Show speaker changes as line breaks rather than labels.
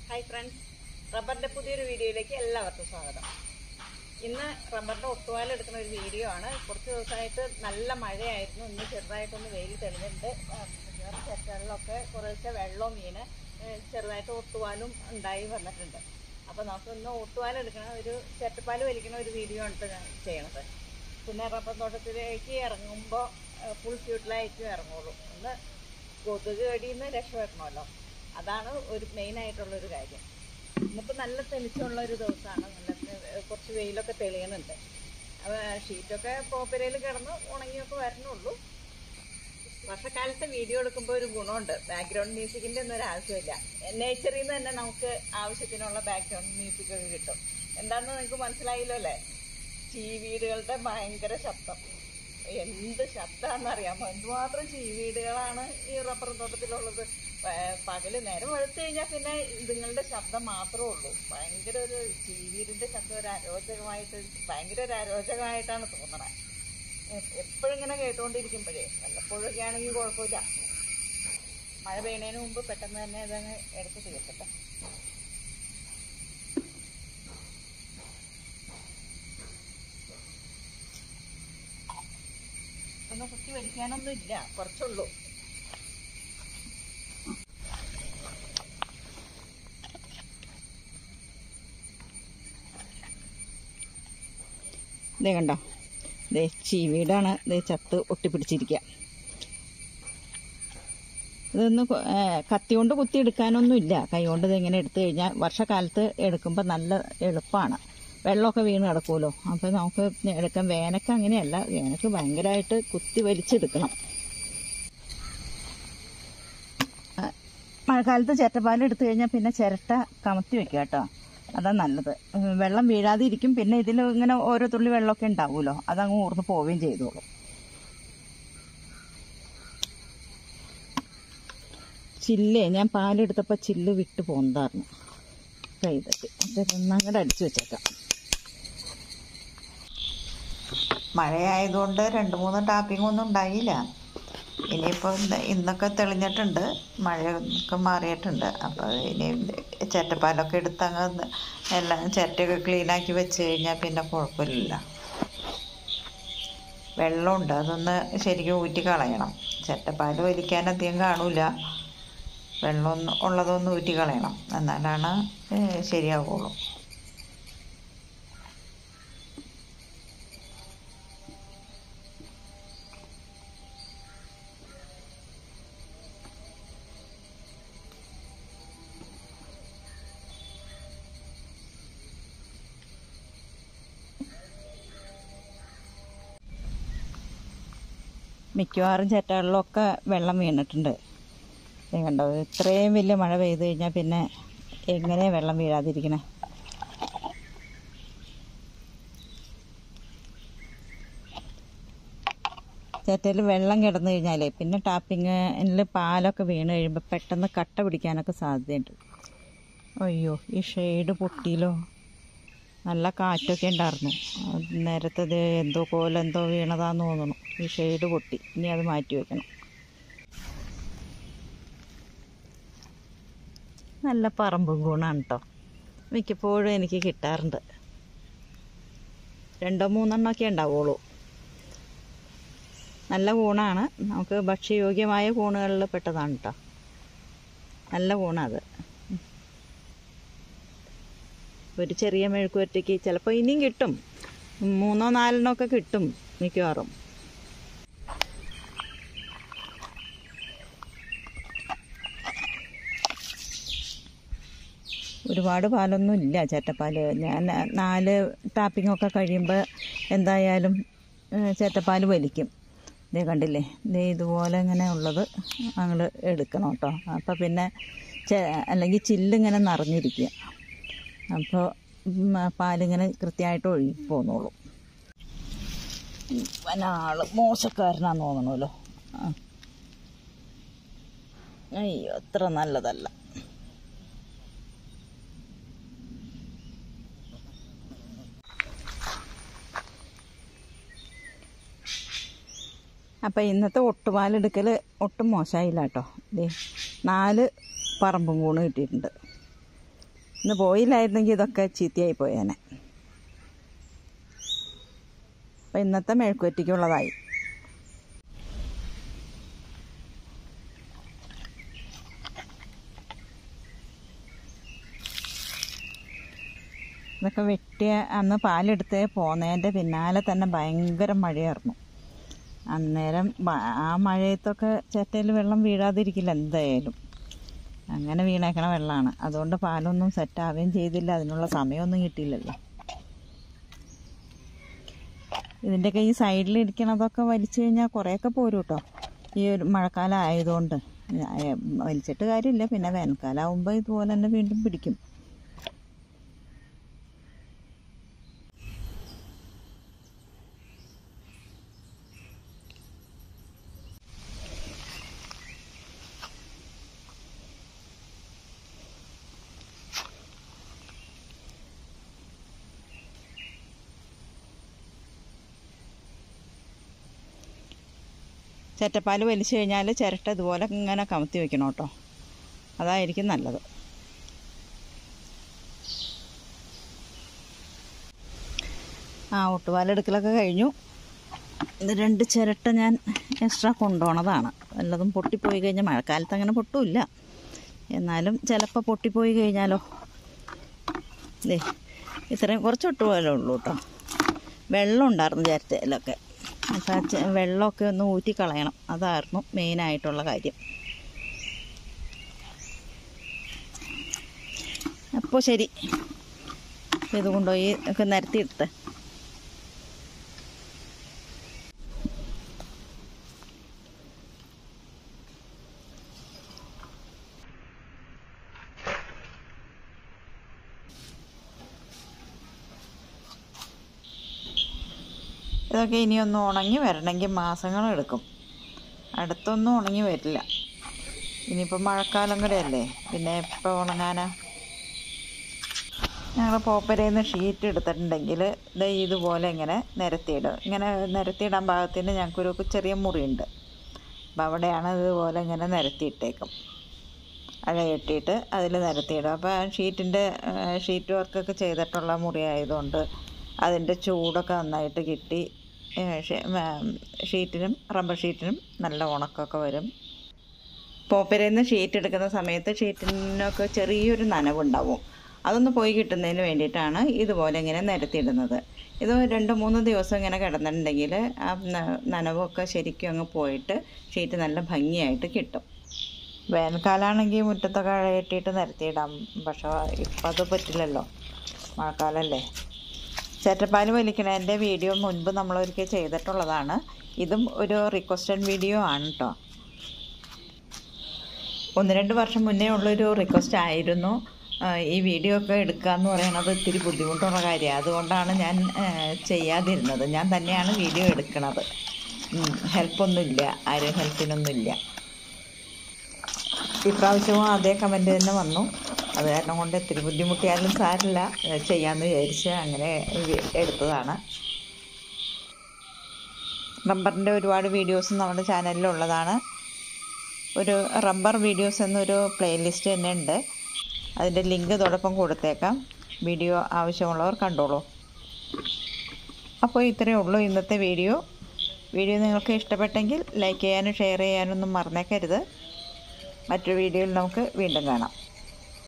Hi friends റബ്ബറിന്റെ പുതിയൊരു വീഡിയോയിലേക്ക് എല്ലാവർക്കും സ്വാഗതം ഇന്ന് റബ്ബറിന്റെ ഒട്ടുപാൽ എടുക്കുന്ന ഒരു വീഡിയോ ആണ് കുറച്ച് ദിവസമായിട്ട് നല്ല മഴയായിരുന്നു ഇന്ന് ചെറുതായിട്ടൊന്ന് വെയിൽ തെളിഞ്ഞിട്ടുണ്ട് ചെറ്റകളിലൊക്കെ കുറേശ്ശെ വെള്ളവും മീന് ഏഹ് ചെറുതായിട്ട് ഒട്ടുപാലും ഉണ്ടായി വന്നിട്ടുണ്ട് അപ്പോൾ നമുക്ക് ഇന്ന് ഒട്ടുപാൽ എടുക്കണ ഒരു ചെറ്റപ്പാൽ വലിക്കണ ഒരു വീഡിയോ ആണ് ഇപ്പൊ ഞാൻ ചെയ്യണത് പിന്നെ റബ്ബർ തോട്ടത്തിലേക്ക് ഇറങ്ങുമ്പോൾ ഫുൾ ഫ്യൂട്ടിലായിരിക്കും ഇറങ്ങുള്ളൂ ഒന്ന് കൊതുക് കടിയിൽ നിന്ന് രക്ഷപ്പെടണമല്ലോ അതാണ് ഒരു മെയിൻ ആയിട്ടുള്ള ഒരു കാര്യം ഇന്നിപ്പോൾ നല്ല തെളിച്ചമുള്ള ഒരു ദിവസമാണ് നല്ല ഏർ കുറച്ച് വെയിലൊക്കെ തെളിയുന്നുണ്ട് അപ്പോൾ ഷീറ്റൊക്കെ പോപ്പരയിൽ കിടന്ന് ഉണങ്ങിയൊക്കെ വരണുള്ളൂ വർഷക്കാലത്ത് വീഡിയോ എടുക്കുമ്പോൾ ഒരു ഗുണമുണ്ട് ബാക്ക്ഗ്രൗണ്ട് മ്യൂസിക്കിന്റെ ഒന്നും ഒരു ആവശ്യമില്ല നേച്ചറിൽ നിന്ന് തന്നെ നമുക്ക് ആവശ്യത്തിനുള്ള ബാക്ക്ഗ്രൗണ്ട് മ്യൂസിക് ഒക്കെ കിട്ടും എന്താണെന്ന് നിങ്ങൾക്ക് മനസ്സിലായില്ലോ അല്ലേ ചീവീടുകളുടെ ഭയങ്കര ശബ്ദം എന്ത് ശബ്ദമാണെന്ന് അറിയാമോ എന്തുമാത്രം ചീവീടുകളാണ് ഈ റബ്ബർ തോട്ടത്തിലുള്ളത് പ- പകല് നേരം വെളുത്തു കഴിഞ്ഞാൽ പിന്നെ ഇതുങ്ങളുടെ ശബ്ദം മാത്രമേ ഉള്ളൂ ഭയങ്കര ഒരു ചീവീടിന്റെ ശബ്ദം ഒരു അരോചകമായിട്ട് ഭയങ്കര ഒരു അരോചകമായിട്ടാണ് തോന്നണത് എപ്പോഴും ഇങ്ങനെ കേട്ടുകൊണ്ടിരിക്കുമ്പോഴേ വല്ലപ്പോഴൊക്കെ ആണെങ്കിൽ കുഴപ്പമില്ല മഴ പെയ്യുന്നതിന് മുമ്പ് പെട്ടെന്ന് തന്നെ ഇതങ്ങ് എടുത്ത് തീർക്കട്ടെ ഒന്ന് കുത്തി വലിക്കാനൊന്നും ഇല്ല കുറച്ചുള്ളൂ ഇതേ കണ്ടോ ദേ ചീവീടാണ് ദേ ചത്ത് ഒട്ടിപ്പിടിച്ചിരിക്കുക ഇതൊന്ന് കൊ- ഏ, കത്തി കൊണ്ട് കുത്തി എടുക്കാനൊന്നുമില്ല കൈ കൊണ്ട് ഇതിങ്ങനെ എടുത്തു കഴിഞ്ഞാൽ വർഷക്കാലത്ത് എടുക്കുമ്പോൾ നല്ല എളുപ്പമാണ് വെള്ളമൊക്കെ വീണ് കിടക്കുമല്ലോ അപ്പോൾ നമുക്ക് എടുക്കാൻ വേനക്ക് അങ്ങനെയല്ല വേനക്ക് ഭയങ്കരമായിട്ട് കുത്തി വലിച്ചെടുക്കണം ആ, മഴക്കാലത്ത് ചിരട്ടപ്പാൽ എടുത്തു കഴിഞ്ഞാൽ പിന്നെ ചിരട്ട കമത്തി വെക്കുക കേട്ടോ അതാ നല്ലത് ഉം, വെള്ളം വീഴാതെ ഇരിക്കും പിന്നെ ഇതിൽ ഇങ്ങനെ ഓരോ തുള്ളി വെള്ളമൊക്കെ ഉണ്ടാവുമല്ലോ അതങ്ങ് ഊർന്ന് പോവുകയും ചെയ്തോളും ചില്ലേ ഞാൻ പാലെടുത്തപ്പോൾ ചില്ല് വിട്ട് പോന്നതായിരുന്നു കൈതട്ടി ഒന്നങ്ങടെ അടിച്ചു വെച്ചേക്കാം
മഴയായതുകൊണ്ട് രണ്ട് മൂന്ന് ടാപ്പിംഗ് ഒന്നും ഉണ്ടായില്ല ഇനിയിപ്പോൾ ഇന്ന് ഇന്നൊക്കെ തെളിഞ്ഞിട്ടുണ്ട് മഴയൊക്കെ മാറിയിട്ടുണ്ട് അപ്പോൾ ഇനി ചിരട്ടപ്പാലൊക്കെ എടുത്തങ്ങ് എല്ലാം ചിരട്ടയൊക്കെ ക്ലീനാക്കി വെച്ച് കഴിഞ്ഞാൽ പിന്നെ കുഴപ്പമില്ല വെള്ളമുണ്ട് അതൊന്ന് ശരിക്കും ഊറ്റി കളയണം ചിരട്ടപ്പാൽ വലിക്കാൻ അധികം കാണൂല വെള്ളം ഉള്ളതൊന്ന് ഊറ്റി കളയണം എന്നാലാണ് ഏഹ്, ശരിയാവുള്ളൂ
മിക്കവാറും ചേട്ടകളിലൊക്കെ വെള്ളം വീണിട്ടുണ്ട് ദേ കണ്ടോ ഇത്രയും വലിയ മഴ പെയ്ത് കഴിഞ്ഞാൽ പിന്നെ എങ്ങനെ വെള്ളം വീഴാതിരിക്കണേ ചേറ്റയിൽ വെള്ളം കിടന്നു കഴിഞ്ഞാലേ പിന്നെ ടാപ്പിങ്ങിൽ പാലൊക്കെ വീണ് കഴിയുമ്പോൾ പെട്ടെന്ന് കട്ട പിടിക്കാനൊക്കെ സാധ്യതയുണ്ട് അയ്യോ ഈ ഷെയ്ഡ് പൊട്ടിയിലോ നല്ല കാറ്റൊക്കെ ഉണ്ടായിരുന്നു അത് നേരത്തെ ദേ എന്തോ കോലെന്തോ വീണതാന്ന് തോന്നുന്നു ഈ ഷെയ്ഡ് പൊട്ടി ഇനി അത് മാറ്റി വെക്കണം നല്ല പറമ്പും ഗുണമാണ് കേട്ടോ മിക്കപ്പോഴും എനിക്ക് കിട്ടാറുണ്ട് രണ്ടോ മൂന്നെണ്ണമൊക്കെ ഉണ്ടാവുള്ളൂ നല്ല കൂണാണ് നമുക്ക് ഭക്ഷ്യയോഗ്യമായ കൂണുകളിൽ പെട്ടതാണ് കേട്ടോ നല്ല കൂണത് ഒരു ചെറിയ മെഴുക്കുവരട്ടിക്ക് ചിലപ്പോൾ ഇനിയും കിട്ടും മൂന്നോ നാലെണ്ണോ ഒക്കെ കിട്ടും മിക്കവാറും ഒരുപാട് പാലൊന്നും ഇല്ല ചേറ്റപ്പാൽ ഞാൻ നാല് ടാപ്പിംഗ് ഒക്കെ കഴിയുമ്പോൾ എന്തായാലും ഏഹ്, ചേറ്റപ്പാൽ വലിക്കും ഇതേ കണ്ടില്ലേ ഇതേ ഇതുപോലെ ഇങ്ങനെ ഉള്ളത് ഞങ്ങൾ എടുക്കണം കേട്ടോ അപ്പോൾ പിന്നെ ചെ- അല്ലെങ്കിൽ ചില്ലിങ്ങനെ നിറഞ്ഞിരിക്കുക അപ്പോൾ പാലിങ്ങനെ കൃത്യമായിട്ട് ഒഴുകി പോന്നോളൂ ഇവനാള് മോശക്കാരനാന്ന് തോന്നണമല്ലോ ആ. അയ്യോ അത്ര നല്ലതല്ല അപ്പം ഇന്നത്തെ ഒട്ടുപാലെടുക്കൽ ഒട്ടും മോശമായില്ല കേട്ടോ ദേ നാല് പറമ്പും കൂണ് കിട്ടിയിട്ടുണ്ട് ഇന്ന് പോയില്ലായിരുന്നെങ്കിൽ ഇതൊക്കെ ചീത്തയായി പോയേനെ അപ്പം ഇന്നത്തെ മെഴുക്കുവറ്റിക്കുള്ളതായി ഇതൊക്കെ വെട്ടിയ അന്ന് പാലെടുത്ത് പോന്നതിൻ്റെ പിന്നാലെ തന്നെ ഭയങ്കര മഴയായിരുന്നു അന്നേരം മ- ആ മഴയത്തൊക്കെ ചേട്ടയിൽ വെള്ളം വീഴാതിരിക്കില്ല എന്തായാലും അങ്ങനെ വീണേക്കണ വെള്ളമാണ് അതുകൊണ്ട് പാലൊന്നും സെറ്റ് ആവുകയും ചെയ്തില്ല അതിനുള്ള സമയമൊന്നും കിട്ടിയില്ലല്ലോ ഇതിൻ്റെയൊക്കെ ഈ സൈഡിൽ ഇരിക്കണതൊക്കെ വലിച്ചു കഴിഞ്ഞാൽ കുറേയൊക്കെ പോരും കേട്ടോ ഈ ഒരു മഴക്കാലം ആയതുകൊണ്ട് ഏ, വലിച്ചിട്ട് കാര്യമില്ല പിന്നെ വേനൽക്കാലം ആകുമ്പോൾ ഇതുപോലെ തന്നെ വീണ്ടും പിടിക്കും ചെറ്റപ്പാൽ വലിച്ചു കഴിഞ്ഞാൽ ചിരട്ട ഇതുപോലെ ഇങ്ങനെ കമത്തി വെക്കണം കേട്ടോ അതായിരിക്കും നല്ലത് ആ ഒട്ടുപാലെടുക്കലൊക്കെ കഴിഞ്ഞു ഇത് രണ്ട് ചിരട്ട ഞാൻ എക്സ്ട്രാ കൊണ്ടുപോണതാണ് വല്ലതും പൊട്ടിപ്പോയി കഴിഞ്ഞാൽ മഴക്കാലത്ത് അങ്ങനെ പൊട്ടുമില്ല എന്നാലും ചിലപ്പോൾ പൊട്ടിപ്പോയി കഴിഞ്ഞാലോ ദേ ഇത്രയും കുറച്ച് ഒട്ടുപോലെ ഉള്ളൂ കേട്ടോ വെള്ളം ഉണ്ടായിരുന്നു ചിരട്ടയിലൊക്കെ അപ്പം ആ ചെ- വെള്ളമൊക്കെ ഒന്ന് ഊറ്റി കളയണം അതായിരുന്നു മെയിനായിട്ടുള്ള കാര്യം അപ്പോൾ ശരി ഇത് കൊണ്ടുപോയി ഒക്കെ നിരത്തിയിട്ട് ഇതൊക്കെ ഇനിയൊന്ന് ഉണങ്ങി വരണമെങ്കിൽ മാസങ്ങളെടുക്കും അടുത്തൊന്നും ഉണങ്ങി വരില്ല ഇനിയിപ്പോൾ മഴക്കാലം കൂടെ അല്ലേ പിന്നെ എപ്പോൾ ഉണങ്ങാനാ ഞങ്ങൾ പോപ്പരയിൽ നിന്ന് ഷീറ്റ് എടുത്തിട്ടുണ്ടെങ്കിൽ ദേ ഇതുപോലെ ഇങ്ങനെ നിരത്തിയിടും ഇങ്ങനെ നിരത്തിയിടാൻ പാകത്തിന് ഞങ്ങൾക്കൊരു ചെറിയ മുറിയുണ്ട് അപ്പം അവിടെയാണ് ഇതുപോലെ ഇങ്ങനെ നിരത്തിയിട്ടേക്കും അഴ കെട്ടിയിട്ട് അതിൽ നിരത്തിയിടും അപ്പോൾ ആ ഷീറ്റിൻ്റെ ഷീറ്റ് വർക്കൊക്കെ ചെയ്തിട്ടുള്ള മുറി ആയതുകൊണ്ട് അതിൻ്റെ ചൂടൊക്കെ നന്നായിട്ട് കിട്ടി ഏ, ഷീ- ഉം, ഷീറ്റിനും റബ്ബർ ഷീറ്റിനും നല്ല ഉണക്കമൊക്കെ വരും പോപ്പരയിൽ നിന്ന് ഷീറ്റ് എടുക്കുന്ന സമയത്ത് ഷീറ്റിനൊക്കെ ചെറിയൊരു നനവുണ്ടാവും അതൊന്ന് പോയി കിട്ടുന്നതിന് വേണ്ടിയിട്ടാണ് ഇതുപോലെ ഇങ്ങനെ നിരത്തിയിടുന്നത് ഇത് രണ്ട് മൂന്ന് ദിവസം ഇങ്ങനെ കിടന്നിട്ടുണ്ടെങ്കിൽ ആ ന- നനവൊക്കെ ശരിക്കും അങ്ങ് പോയിട്ട് ഷീറ്റ് നല്ല ഭംഗിയായിട്ട് കിട്ടും വേനൽക്കാലമാണെങ്കിൽ മുറ്റത്തൊക്കെ അഴയിട്ടിട്ട് നിരത്തിയിടാം പക്ഷേ ഇപ്പം അത് പറ്റില്ലല്ലോ മഴക്കാലമല്ലേ ചേറ്റപ്പാൽ വലിക്കണതിൻ്റെ വീഡിയോ മുൻപ് നമ്മളൊരിക്കൽ ചെയ്തിട്ടുള്ളതാണ് ഇതും ഒരു റിക്വസ്റ്റഡ് വീഡിയോ ആണ് കേട്ടോ ഒന്ന് രണ്ട് വർഷം മുന്നേ ഉള്ളൊരു റിക്വസ്റ്റ് ആയിരുന്നു ആ, ഈ വീഡിയോ ഒക്കെ എടുക്കുക എന്ന് പറയുന്നത് ഇത്തിരി ബുദ്ധിമുട്ടുള്ള കാര്യമാണ് അതുകൊണ്ടാണ് ഞാൻ ആ, ചെയ്യാതിരുന്നത് ഞാൻ തന്നെയാണ് വീഡിയോ എടുക്കുന്നത് ഹെൽപ്പൊന്നുമില്ല ആരും ഹെൽപ്പിനൊന്നുമില്ല ഇപ്രാവശ്യവും അതേ കമൻറ്റ് തന്നെ വന്നു അത് കാരണം കൊണ്ട് ഇത്തിരി ബുദ്ധിമുട്ടിയാലും സാരില്ല ഏ, ചെയ്യാമെന്ന് വിചാരിച്ച് അങ്ങനെ വി- എടുത്തതാണ് റബ്ബറിൻ്റെ ഒരുപാട് വീഡിയോസ് നമ്മുടെ ചാനലിലുള്ളതാണ് ഒരു റബ്ബർ വീഡിയോസ് എന്നൊരു പ്ലേലിസ്റ്റ് തന്നെ ഉണ്ട് അതിൻ്റെ ലിങ്ക് ഇതോടൊപ്പം കൊടുത്തേക്കാം വീഡിയോ ആവശ്യമുള്ളവർ കണ്ടോളൂ അപ്പോൾ ഇത്രയേ ഉള്ളൂ ഇന്നത്തെ വീഡിയോ വീഡിയോ നിങ്ങൾക്ക് ഇഷ്ടപ്പെട്ടെങ്കിൽ ലൈക്ക് ചെയ്യാനും ഷെയർ ചെയ്യാനൊന്നും മറന്നേക്കരുത് മറ്റൊരു വീഡിയോയിൽ നമുക്ക് വീണ്ടും കാണാം